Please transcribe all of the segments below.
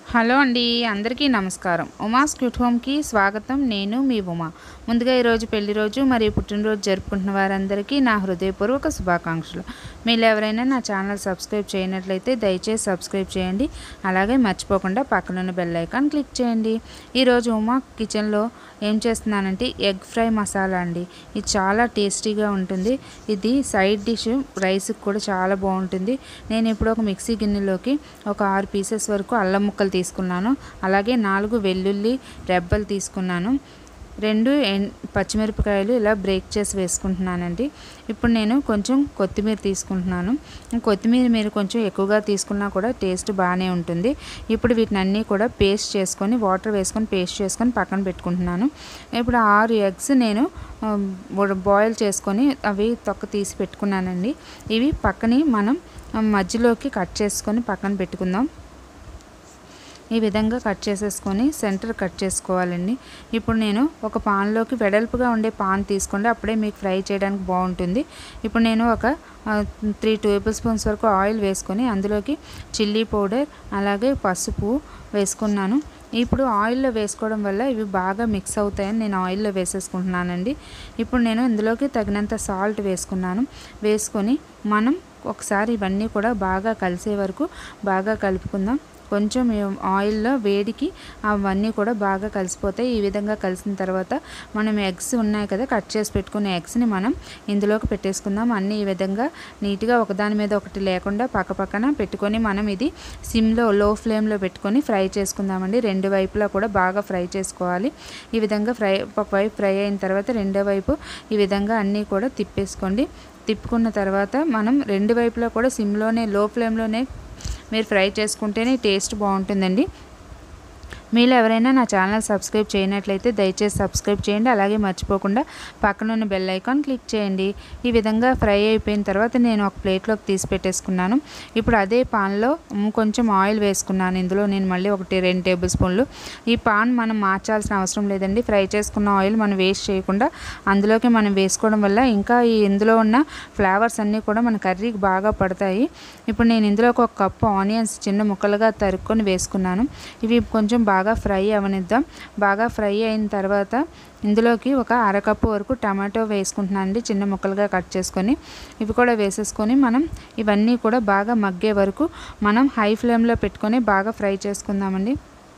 hello అండి అందరికీ నమస్కారం ఉమాస్ క్యూట్ హోమ్కి స్వాగతం నేను మీ ఉమా ముందుగా ఈరోజు పెళ్లి రోజు మరియు పుట్టినరోజు జరుపుకుంటున్న వారందరికీ నా హృదయపూర్వక శుభాకాంక్షలు మీరు ఎవరైనా నా ఛానల్ సబ్స్క్రైబ్ చేయనట్లయితే దయచేసి సబ్స్క్రైబ్ చేయండి అలాగే మర్చిపోకుండా పక్కనున్న బెల్ ఐకాన్ క్లిక్ చేయండి ఈరోజు ఉమా కిచెన్లో ఏం చేస్తున్నానంటే ఎగ్ ఫ్రై మసాలా అండి ఇది చాలా టేస్టీగా ఉంటుంది ఇది సైడ్ డిష్ రైస్కి కూడా చాలా బాగుంటుంది నేను ఇప్పుడు ఒక మిక్సీ గిన్నెలోకి ఒక ఆరు పీసెస్ వరకు అల్లం ముక్కలు తీసుకున్నాను అలాగే నాలుగు వెల్లుల్లి రెబ్బలు తీసుకున్నాను రెండు ఎన్ పచ్చిమిరపకాయలు ఇలా బ్రేక్ చేసి వేసుకుంటున్నానండి ఇప్పుడు నేను కొంచెం కొత్తిమీర తీసుకుంటున్నాను కొత్తిమీర మీరు కొంచెం ఎక్కువగా తీసుకున్నా కూడా టేస్ట్ బాగానే ఉంటుంది ఇప్పుడు వీటిని అన్నీ కూడా పేస్ట్ చేసుకొని వాటర్ వేసుకొని పేస్ట్ చేసుకొని పక్కన పెట్టుకుంటున్నాను ఇప్పుడు ఆరు ఎగ్స్ నేను బాయిల్ చేసుకొని అవి తొక్క తీసి పెట్టుకున్నానండి ఇవి పక్కని మనం మధ్యలోకి కట్ చేసుకొని పక్కన పెట్టుకుందాం ఈ విధంగా కట్ చేసేసుకొని సెంటర్ కట్ చేసుకోవాలండి ఇప్పుడు నేను ఒక పాన్లోకి వెడల్పుగా ఉండే పాన్ తీసుకోండి అప్పుడే మీకు ఫ్రై చేయడానికి బాగుంటుంది ఇప్పుడు నేను ఒక త్రీ టేబుల్ స్పూన్స్ వరకు ఆయిల్ వేసుకొని అందులోకి చిల్లీ పౌడర్ అలాగే పసుపు వేసుకున్నాను ఇప్పుడు ఆయిల్లో వేసుకోవడం వల్ల ఇవి బాగా మిక్స్ అవుతాయని నేను ఆయిల్లో వేసేసుకుంటున్నానండి ఇప్పుడు నేను ఇందులోకి తగినంత సాల్ట్ వేసుకున్నాను వేసుకొని మనం ఒకసారి ఇవన్నీ కూడా బాగా కలిసే వరకు బాగా కలుపుకుందాం కొంచెం ఆయిల్లో వేడికి అవన్నీ కూడా బాగా కలిసిపోతాయి ఈ విధంగా కలిసిన తర్వాత మనం ఎగ్స్ ఉన్నాయి కదా కట్ చేసి పెట్టుకున్న ఎగ్స్ని మనం ఇందులోకి పెట్టేసుకుందాం అన్నీ ఈ విధంగా నీట్గా ఒకదాని మీద ఒకటి లేకుండా పక్క పక్కన పెట్టుకొని మనం ఇది సిమ్లో లో ఫ్లేమ్లో పెట్టుకొని ఫ్రై చేసుకుందామండి రెండు వైపులా కూడా బాగా ఫ్రై చేసుకోవాలి ఈ విధంగా ఫ్రై ఒక వైపు ఫ్రై అయిన తర్వాత రెండో వైపు ఈ విధంగా అన్నీ కూడా తిప్పేసుకోండి తిప్పుకున్న తర్వాత మనం రెండు వైపులా కూడా సిమ్లోనే లో ఫ్లేమ్లోనే మీరు ఫ్రై చేసుకుంటేనే టేస్ట్ బాగుంటుందండి మీరు ఎవరైనా నా ఛానల్ సబ్స్క్రైబ్ చేయనట్లయితే దయచేసి సబ్స్క్రైబ్ చేయండి అలాగే మర్చిపోకుండా పక్కనున్న బెల్ ఐకాన్ క్లిక్ చేయండి ఈ విధంగా ఫ్రై అయిపోయిన తర్వాత నేను ఒక ప్లేట్లోకి తీసి పెట్టేసుకున్నాను ఇప్పుడు అదే పాన్లో కొంచెం ఆయిల్ వేసుకున్నాను ఇందులో నేను మళ్ళీ ఒకటి రెండు టేబుల్ స్పూన్లు ఈ పాన్ మనం మార్చాల్సిన అవసరం లేదండి ఫ్రై చేసుకున్న ఆయిల్ మనం వేస్ట్ చేయకుండా అందులోకి మనం వేసుకోవడం వల్ల ఇంకా ఈ ఇందులో ఉన్న ఫ్లేవర్స్ అన్నీ కూడా మన కర్రీకి బాగా పడతాయి ఇప్పుడు నేను ఇందులోకి ఒక కప్పు ఆనియన్స్ చిన్న ముక్కలుగా తరుక్కొని వేసుకున్నాను ఇవి కొంచెం బాగా బాగా ఫ్రై అవనిద్దాం బాగా ఫ్రై అయిన తర్వాత ఇందులోకి ఒక అరకప్పు వరకు టమాటో వేసుకుంటున్నానండి చిన్న ముక్కలుగా కట్ చేసుకొని ఇవి కూడా వేసేసుకొని మనం ఇవన్నీ కూడా బాగా మగ్గే వరకు మనం హై ఫ్లేమ్లో పెట్టుకొని బాగా ఫ్రై చేసుకుందామండి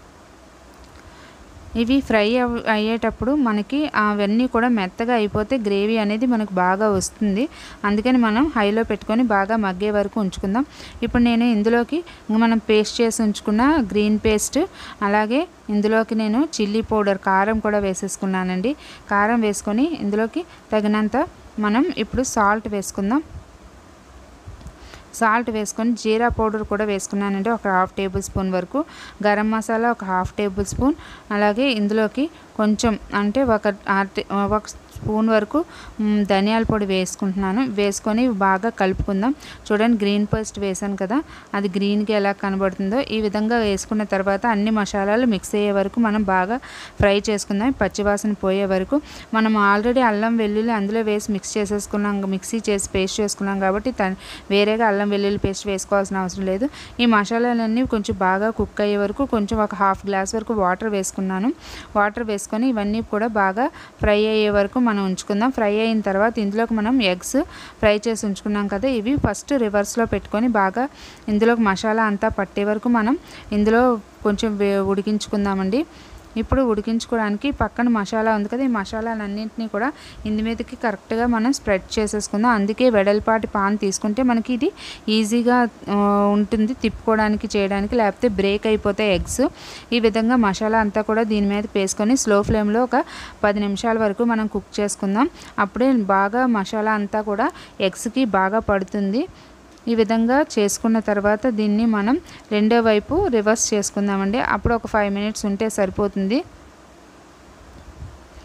ఇవి ఫ్రై అయ్యేటప్పుడు మనకి అవన్నీ కూడా మెత్తగా అయిపోతే గ్రేవీ అనేది మనకు బాగా వస్తుంది అందుకని మనం హైలో పెట్టుకొని బాగా మగ్గే వరకు ఉంచుకుందాం ఇప్పుడు నేను ఇందులోకి మనం పేస్ట్ చేసి ఉంచుకున్న గ్రీన్ పేస్ట్ అలాగే ఇందులోకి నేను చిల్లీ పౌడర్ కారం కూడా వేసేసుకున్నానండి కారం వేసుకొని ఇందులోకి తగినంత మనం ఇప్పుడు సాల్ట్ వేసుకుందాం సాల్ట్ వేసుకొని జీరా పౌడర్ కూడా వేసుకున్నానంటే ఒక హాఫ్ టేబుల్ స్పూన్ వరకు గరం మసాలా ఒక హాఫ్ టేబుల్ స్పూన్ అలాగే ఇందులోకి కొంచెం అంటే ఒక ఒక స్పూన్ వరకు ధనియాల పొడి వేసుకుంటున్నాను వేసుకొని బాగా కలుపుకుందాం చూడండి గ్రీన్ పేస్ట్ వేసాను కదా అది గ్రీన్కి ఎలా కనబడుతుందో ఈ విధంగా వేసుకున్న తర్వాత అన్ని మసాలాలు మిక్స్ అయ్యే వరకు మనం బాగా ఫ్రై చేసుకుందాం పచ్చివాసన పోయే వరకు మనం ఆల్రెడీ అల్లం వెల్లుల్లి అందులో వేసి మిక్స్ చేసేసుకున్నాం మిక్సీ చేసి పేస్ట్ చేసుకున్నాం కాబట్టి వేరేగా అల్లం వెల్లుల్లి పేస్ట్ వేసుకోవాల్సిన అవసరం లేదు ఈ మసాలాలన్నీ కొంచెం బాగా కుక్ అయ్యే వరకు కొంచెం ఒక హాఫ్ గ్లాస్ వరకు వాటర్ వేసుకున్నాను వాటర్ వేసుకొని ఇవన్నీ కూడా బాగా ఫ్రై అయ్యే వరకు మనం ఉంచుకుందాం ఫ్రై అయిన తర్వాత ఇందులోకి మనం ఎగ్స్ ఫ్రై చేసి ఉంచుకున్నాం కదా ఇవి ఫస్ట్ రివర్స్లో పెట్టుకొని బాగా ఇందులోకి మసాలా అంతా పట్టే వరకు మనం ఇందులో కొంచెం ఉడికించుకుందామండి ఇప్పుడు ఉడికించుకోవడానికి పక్కన మసాలా ఉంది కదా ఈ మసాలాలన్నింటినీ కూడా ఇందు మీదకి కరెక్ట్గా మనం స్ప్రెడ్ చేసేసుకుందాం అందుకే వెడల్పాటి పాన్ తీసుకుంటే మనకి ఇది ఈజీగా ఉంటుంది తిప్పుకోవడానికి చేయడానికి లేకపోతే బ్రేక్ అయిపోతాయి ఎగ్స్ ఈ విధంగా మసాలా అంతా కూడా దీని మీద వేసుకొని స్లో ఫ్లేమ్లో ఒక పది నిమిషాల వరకు మనం కుక్ చేసుకుందాం అప్పుడే బాగా మసాలా అంతా కూడా ఎగ్స్కి బాగా పడుతుంది ఈ విధంగా చేసుకున్న తర్వాత దీన్ని మనం రెండో వైపు రివర్స్ చేసుకుందామండి అప్పుడు ఒక ఫైవ్ మినిట్స్ ఉంటే సరిపోతుంది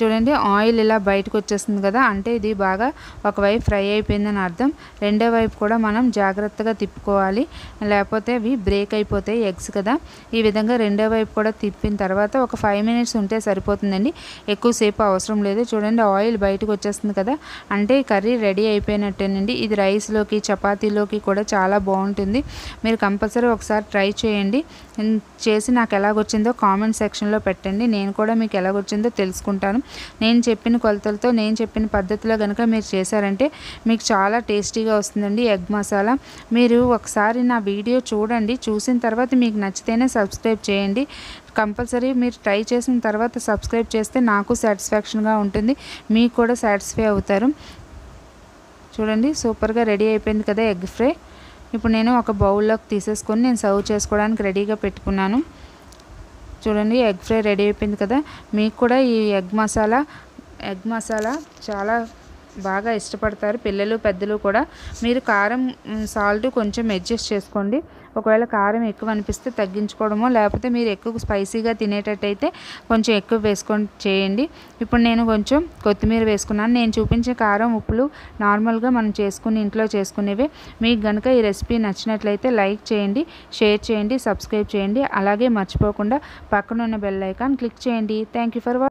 చూడండి ఆయిల్ ఇలా బయటకు వచ్చేస్తుంది కదా అంటే ఇది బాగా ఒకవైపు ఫ్రై అయిపోయిందని అర్థం రెండో వైపు కూడా మనం జాగ్రత్తగా తిప్పుకోవాలి లేకపోతే అవి బ్రేక్ అయిపోతాయి ఎగ్స్ కదా ఈ విధంగా రెండో వైపు కూడా తిప్పిన తర్వాత ఒక ఫైవ్ మినిట్స్ ఉంటే సరిపోతుందండి ఎక్కువసేపు అవసరం లేదు చూడండి ఆయిల్ బయటకు వచ్చేస్తుంది కదా అంటే ఈ కర్రీ రెడీ అయిపోయినట్టేనండి ఇది రైస్లోకి చపాతీలోకి కూడా చాలా బాగుంటుంది మీరు కంపల్సరీ ఒకసారి ట్రై చేయండి ఉమ్, చేసి నాకు ఎలాగొచ్చిందో కామెంట్ సెక్షన్లో పెట్టండి నేను కూడా మీకు ఎలాగొచ్చిందో తెలుసుకుంటాను నేను చెప్పిన కొలతలతో నేను చెప్పిన పద్ధతిలో కనుక మీరు చేశారంటే మీకు చాలా టేస్టీగా వస్తుందండి ఎగ్ మసాలా మీరు ఒకసారి నా వీడియో చూడండి చూసిన తర్వాత మీకు నచ్చితేనే సబ్స్క్రైబ్ చేయండి కంపల్సరీ మీరు ట్రై చేసిన తర్వాత సబ్స్క్రైబ్ చేస్తే నాకు సాటిస్ఫాక్షన్గా ఉంటుంది మీకు కూడా సాటిస్ఫై అవుతారు చూడండి సూపర్గా రెడీ అయిపోయింది కదా ఎగ్ ఫ్రై ఇప్పుడు నేను ఒక బౌల్లోకి తీసేసుకొని నేను సర్వ్ చేసుకోవడానికి రెడీగా పెట్టుకున్నాను చూడండి ఎగ్ ఫ్రై రెడీ అయిపోయింది కదా మీకు కూడా ఈ ఎగ్ మసాలా ఎగ్ మసాలా చాలా బాగా ఇష్టపడతారు పిల్లలు పెద్దలు కూడా మీరు కారం సాల్ట్ కొంచెం అడ్జస్ట్ చేసుకోండి ఒకవేళ కారం ఎక్కువ అనిపిస్తే తగ్గించుకోవడమో లేకపోతే మీరు ఎక్కువ స్పైసీగా తినేటట్టయితే కొంచెం ఎక్కువ వేసుకొని చేయండి ఇప్పుడు నేను కొంచెం కొత్తిమీర వేసుకున్నాను నేను చూపించే కారం ఉప్పులు నార్మల్గా మనం చేసుకుని ఇంట్లో చేసుకునేవే మీకు కనుక ఈ రెసిపీ నచ్చినట్లయితే లైక్ చేయండి షేర్ చేయండి సబ్స్క్రైబ్ చేయండి అలాగే మర్చిపోకుండా పక్కన ఉన్న బెల్ ఐకాన్ క్లిక్ చేయండి థ్యాంక్ యూ ఫర్